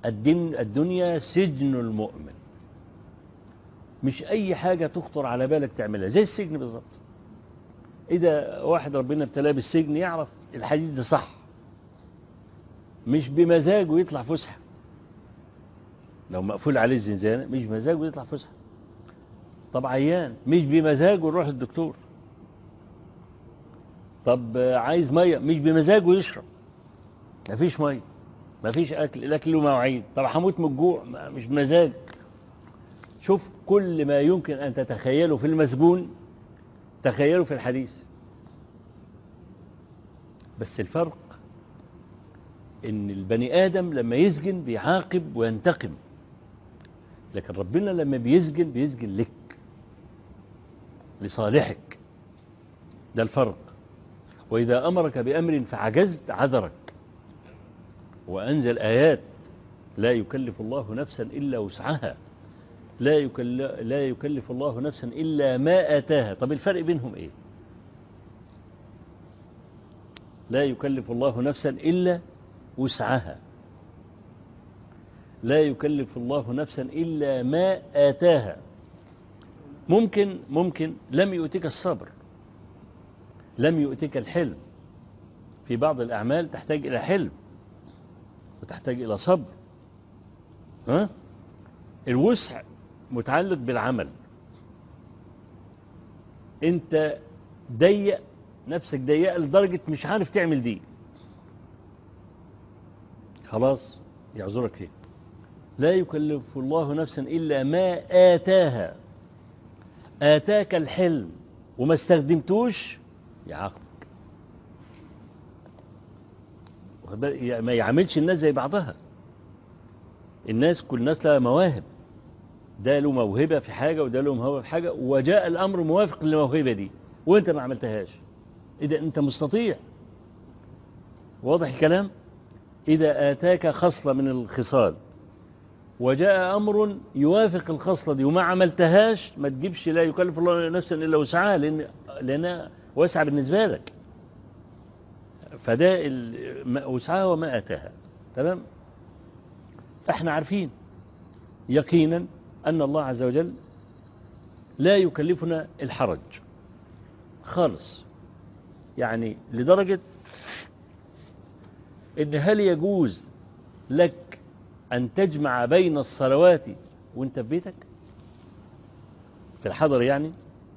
الدين الدنيا سجن المؤمن مش أي حاجة تخطر على بالك تعملها زي السجن بالظبط إذا واحد ربنا ابتلاه بالسجن يعرف الحديث ده صح مش بمزاجه يطلع فسحة لو مقفول عليه الزنزانة مش بمزاجه يطلع فسحة طب عيان مش بمزاجه يروح الدكتور طب عايز مية مش بمزاجه يشرب مفيش مية مفيش أكل الأكل له مواعيد طب هموت من الجوع مش بمزاج شوف كل ما يمكن أن تتخيله في المسجون تخيله في الحديث بس الفرق ان البني ادم لما يسجن بيعاقب وينتقم لكن ربنا لما بيسجن بيسجن لك لصالحك ده الفرق واذا امرك بامر فعجزت عذرك وانزل ايات لا يكلف الله نفسا الا وسعها لا يكلف, لا يكلف الله نفسا الا ما اتاها طب الفرق بينهم ايه لا يكلف الله نفسا الا وسعها لا يكلف الله نفسا إلا ما آتاها ممكن ممكن لم يؤتك الصبر لم يؤتك الحلم في بعض الأعمال تحتاج إلى حلم وتحتاج إلى صبر ها؟ الوسع متعلق بالعمل انت ضيق نفسك ضيقه لدرجة مش عارف تعمل دي خلاص يعذرك فيه لا يكلف الله نفسا إلا ما آتاها آتاك الحلم وما استخدمتوش يعاقبك ما يعملش الناس زي بعضها الناس كل الناس لها مواهب ده له موهبة في حاجة وده له موهبة في حاجة وجاء الأمر موافق للموهبة دي وانت ما عملتهاش إذا انت مستطيع واضح الكلام إذا آتاك خصلة من الخصال وجاء أمر يوافق الخصلة دي وما عملتهاش ما تجيبش لا يكلف الله نفسا إلا وسعها لأن لأنها واسعة بالنسبة لك فده وسعها وما آتاها تمام فاحنا عارفين يقينا أن الله عز وجل لا يكلفنا الحرج خالص يعني لدرجة ان هل يجوز لك ان تجمع بين الصلوات وانت في بيتك في الحضر يعني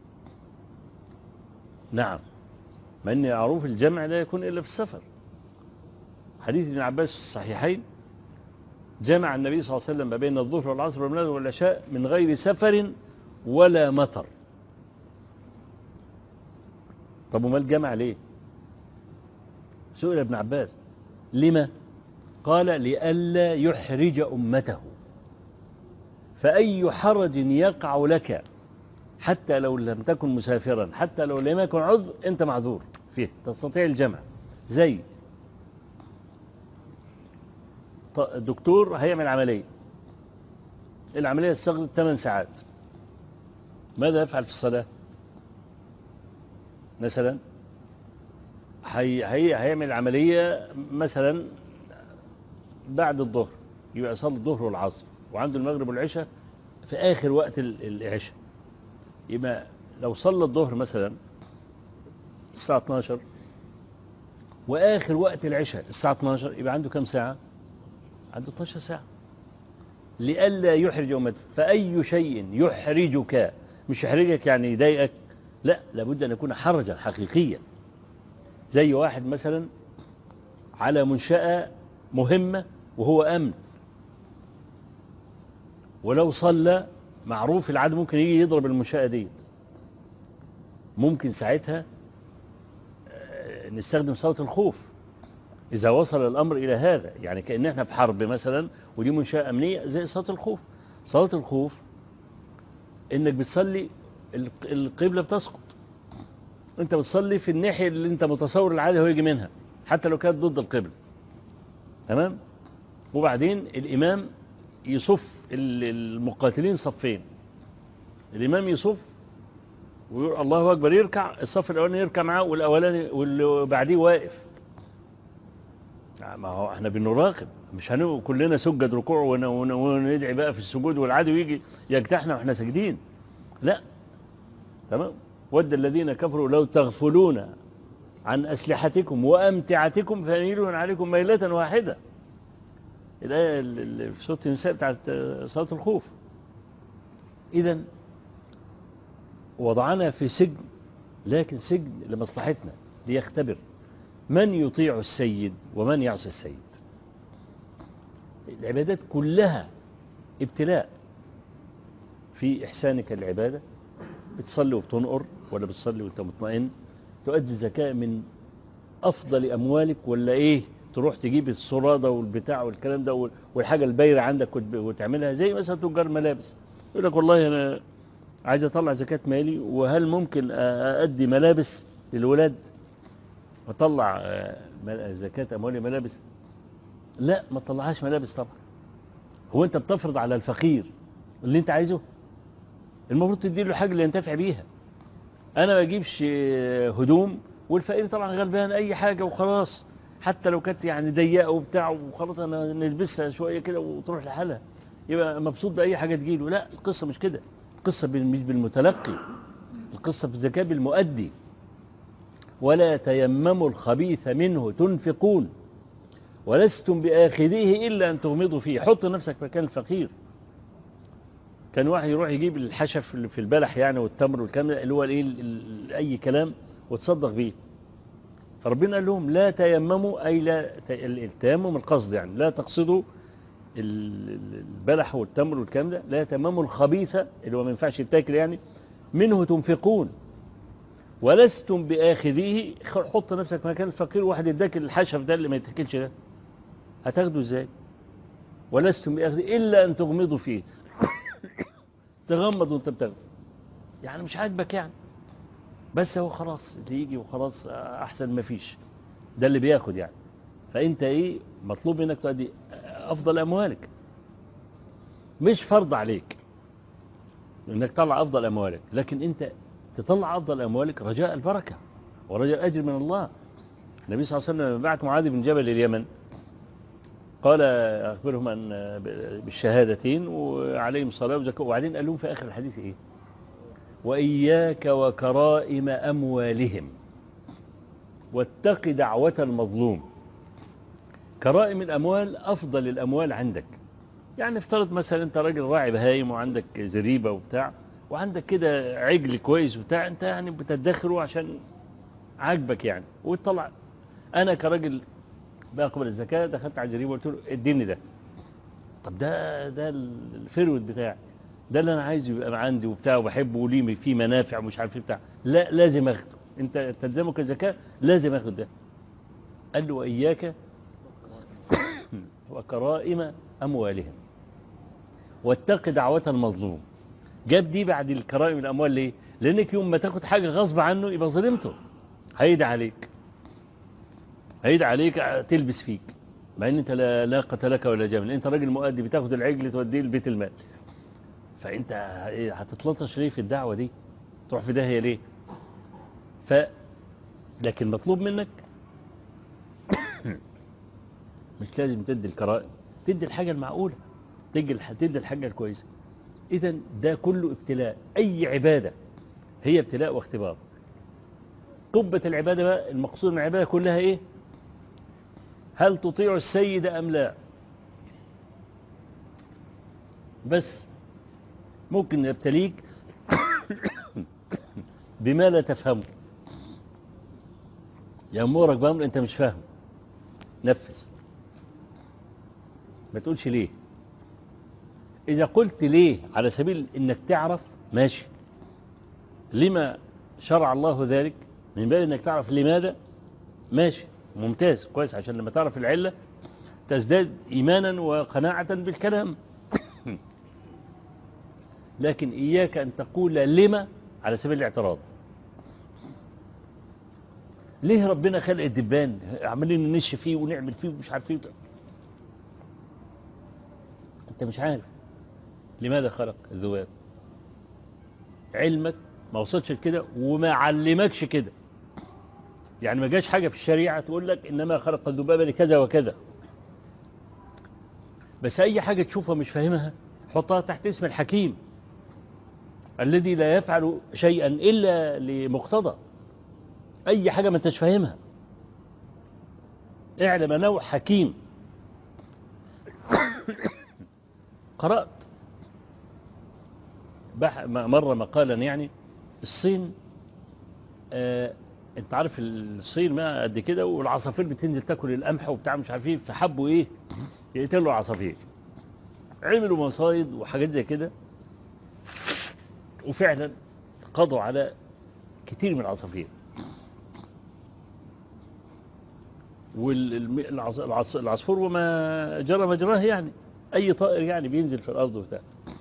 نعم ما ان معروف الجمع لا يكون الا في السفر حديث ابن عباس الصحيحين جمع النبي صلى الله عليه وسلم ما بين الظهر والعصر والمغرب والعشاء من غير سفر ولا مطر طب وما الجمع ليه سئل ابن عباس لما قال لئلا يحرج أمته فأي حرج يقع لك حتى لو لم تكن مسافرا حتى لو لم يكن عذر أنت معذور فيه تستطيع الجمع زي دكتور هيعمل عملية العملية استغرقت 8 ساعات ماذا يفعل في الصلاة مثلا هي هي هيعمل عملية مثلا بعد الظهر يبقى يصلي الظهر والعصر وعنده المغرب والعشاء في آخر وقت العشاء يبقى لو صلى الظهر مثلا الساعة 12 وآخر وقت العشاء الساعة 12 يبقى عنده كم ساعة؟ عنده 12 ساعة لئلا يحرج أمته فأي شيء يحرجك مش يحرجك يعني يضايقك لا لابد أن يكون حرجا حقيقيا زي واحد مثلا على منشأة مهمة وهو أمن ولو صلى معروف العدو ممكن يجي يضرب المنشأة ديت ممكن ساعتها نستخدم صوت الخوف إذا وصل الأمر إلى هذا يعني كأن احنا في حرب مثلا ودي منشأة أمنية زي صوت الخوف صوت الخوف إنك بتصلي القبلة بتسقط أنت بتصلي في الناحية اللي أنت متصور العادة هو يجي منها حتى لو كانت ضد القبلة تمام وبعدين الإمام يصف المقاتلين صفين الإمام يصف ويقول الله أكبر يركع الصف الأولاني يركع معاه والأولاني واللي بعديه واقف ما هو احنا بنراقب مش هنبقى كلنا سجد ركوع ون- ون- وندعي بقى في السجود والعدو يجي يجتاحنا واحنا ساجدين لا تمام ود الذين كفروا لو تغفلون عن أسلحتكم وأمتعتكم فيميلون عليكم ميلة واحدة الآية اللي في سورة النساء بتاعت صلاة الخوف إذا وضعنا في سجن لكن سجن لمصلحتنا ليختبر من يطيع السيد ومن يعصي السيد العبادات كلها ابتلاء في إحسانك العبادة بتصلي وبتنقر ولا بتصلي وانت مطمئن تؤدي الزكاة من أفضل أموالك ولا إيه تروح تجيب الصرادة والبتاع والكلام ده والحاجة البايرة عندك وت- وتعملها زي مثلا تجار ملابس يقول لك والله أنا عايز أطلع زكاة مالي وهل ممكن أدي ملابس للولاد أطلع آه، مل- زكاة أموالي ملابس لا ما تطلعهاش ملابس طبعا هو أنت بتفرض على الفقير اللي أنت عايزه المفروض تديله حاجة اللي ينتفع بيها انا ما اجيبش هدوم والفقير طبعا غلبان اي حاجة وخلاص حتى لو كانت يعني ضيقه وبتاع وخلاص انا نلبسها شوية كده وتروح لحالها يبقى مبسوط باي حاجة تجيله لا القصة مش كده القصة بال- مش بالمتلقي القصة في الزكاة بالمؤدي ولا تيمموا الخبيث منه تنفقون ولستم بآخذيه إلا أن تغمضوا فيه حط نفسك مكان الفقير كان واحد يروح يجيب الحشف اللي في البلح يعني والتمر والكلام ده اللي هو الايه ال- ال- اي كلام وتصدق بيه فربنا قال لهم لا تيمموا اي لا ت- ال- التيمم القصد يعني لا تقصدوا ال- ال- البلح والتمر والكلام ده لا تيمموا الخبيث اللي هو ما ينفعش يتاكل يعني منه تنفقون ولستم باخذيه خ- حط نفسك مكان الفقير واحد يداك الحشف ده اللي ما يتاكلش ده هتاخده ازاي ولستم باخذيه الا ان تغمضوا فيه تغمض وانت بتاخده يعني مش عاجبك يعني بس هو خلاص اللي يجي وخلاص احسن ما فيش ده اللي بياخد يعني فانت ايه مطلوب منك تؤدي افضل اموالك مش فرض عليك انك تطلع افضل اموالك لكن انت تطلع افضل اموالك رجاء البركه ورجاء الاجر من الله النبي صلى الله عليه وسلم لما بعت معاذ بن جبل اليمن قال أخبرهم أن بالشهادتين وعليهم صلاة وزكاة وبعدين قال لهم في آخر الحديث إيه وإياك وكرائم أموالهم واتق دعوة المظلوم كرائم الأموال أفضل الأموال عندك يعني افترض مثلا أنت راجل راعي بهايم وعندك زريبة وبتاع وعندك كده عجل كويس وبتاع أنت يعني بتدخره عشان عاجبك يعني وتطلع أنا كراجل بقبل الزكاة دخلت على الجريمة وقلت له اديني ده طب ده ده الفرود بتاعي ده اللي انا عايزه يبقى عندي وبتاع وبحبه وليه فيه منافع ومش عارف ايه بتاع لا لازم اخده انت تلزمك الزكاة لازم اخد ده قال له واياك وكرائم اموالهم واتق دعوة المظلوم جاب دي بعد الكرائم الاموال ليه لانك يوم ما تاخد حاجة غصب عنه يبقى ظلمته هيدعي عليك هيدعي عليك تلبس فيك مع ان انت لا لاقة لك ولا جمل انت راجل مؤدي بتاخد العجل توديه لبيت المال فانت هتتلطش ليه في الدعوة دي تروح في داهية ليه ف لكن مطلوب منك مش لازم تدي الكرائم تدي الحاجة المعقولة تدي تدي الحاجة الكويسة اذا ده كله ابتلاء اي عبادة هي ابتلاء واختبار قبة العبادة بقى المقصود من العبادة كلها ايه هل تطيع السيد أم لا بس ممكن يبتليك بما لا تفهمه يأمرك بأمر أنت مش فاهم نفذ ما تقولش ليه إذا قلت ليه على سبيل أنك تعرف ماشي لما شرع الله ذلك من باب أنك تعرف لماذا ماشي ممتاز كويس عشان لما تعرف العلة تزداد إيمانا وقناعة بالكلام لكن إياك أن تقول لما على سبيل الاعتراض ليه ربنا خلق الدبان عمالين ننش فيه ونعمل فيه ومش عارف فيه انت مش عارف لماذا خلق الذباب علمك ما وصلش كده وما علمكش كده يعني ما جاش حاجة في الشريعة تقول لك إنما خلق الذباب لكذا وكذا بس أي حاجة تشوفها مش فاهمها حطها تحت اسم الحكيم الذي لا يفعل شيئا إلا لمقتضى أي حاجة ما انتش فاهمها اعلم أنه حكيم قرأت بح مرة مقالا يعني الصين آه انت عارف الصين ما قد كده والعصافير بتنزل تاكل القمح وبتاع مش عارف ايه فحبوا ايه يقتلوا عصافير عملوا مصايد وحاجات زي كده وفعلا قضوا على كتير من العصافير والعصفور وما جرى مجراه يعني أي طائر يعني بينزل في الأرض وبتاع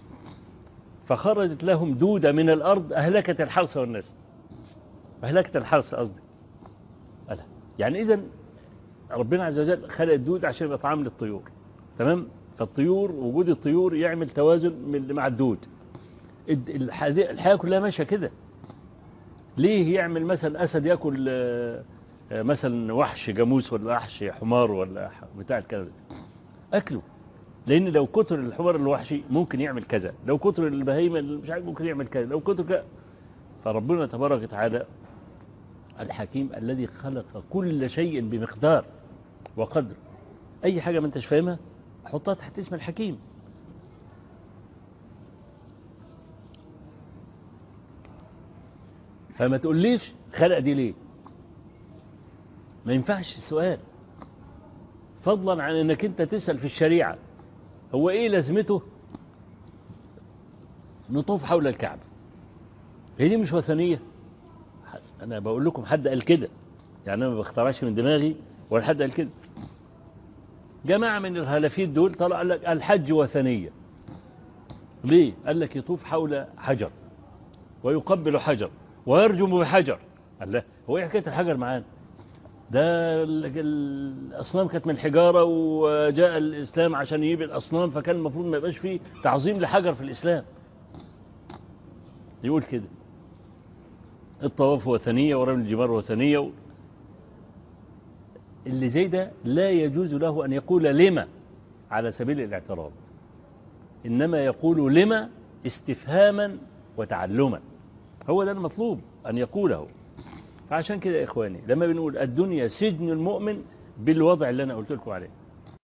فخرجت لهم دودة من الأرض أهلكت الحرث والناس أهلكت الحرث قصدي يعني إذا ربنا عز وجل خلق الدود عشان يبقى طعام للطيور تمام فالطيور وجود الطيور يعمل توازن مع الدود الحياة كلها ماشية كده ليه يعمل مثلا أسد يأكل مثلا وحش جاموس ولا وحش حمار ولا بتاع الكلام أكله لأن لو كتر الحمار الوحشي ممكن يعمل كذا لو كتر البهيمة مش عارف ممكن يعمل كذا لو كتر كذا فربنا تبارك وتعالى الحكيم الذي خلق كل شيء بمقدار وقدر أي حاجة ما انتش فاهمها حطها تحت اسم الحكيم فما تقوليش خلق دي ليه ما ينفعش السؤال فضلا عن انك انت تسأل في الشريعة هو ايه لازمته نطوف حول الكعبة هي دي مش وثنية انا بقول لكم حد قال كده يعني انا ما بختارش من دماغي ولا حد قال كده جماعة من الهلافيت دول طلع قال لك الحج وثنية ليه قال لك يطوف حول حجر ويقبل حجر ويرجم بحجر قال لا هو ايه حكايه الحجر معانا ده الأصنام كانت من حجارة وجاء الإسلام عشان يجيب الأصنام فكان المفروض ما يبقاش فيه تعظيم لحجر في الإسلام يقول كده الطواف وثنية ورمي الجمار وثنية و... اللي زي ده لا يجوز له أن يقول لما على سبيل الاعتراض إنما يقول لما استفهاما وتعلما هو ده المطلوب أن يقوله فعشان كده يا إخواني لما بنقول الدنيا سجن المؤمن بالوضع اللي أنا قلت لكم عليه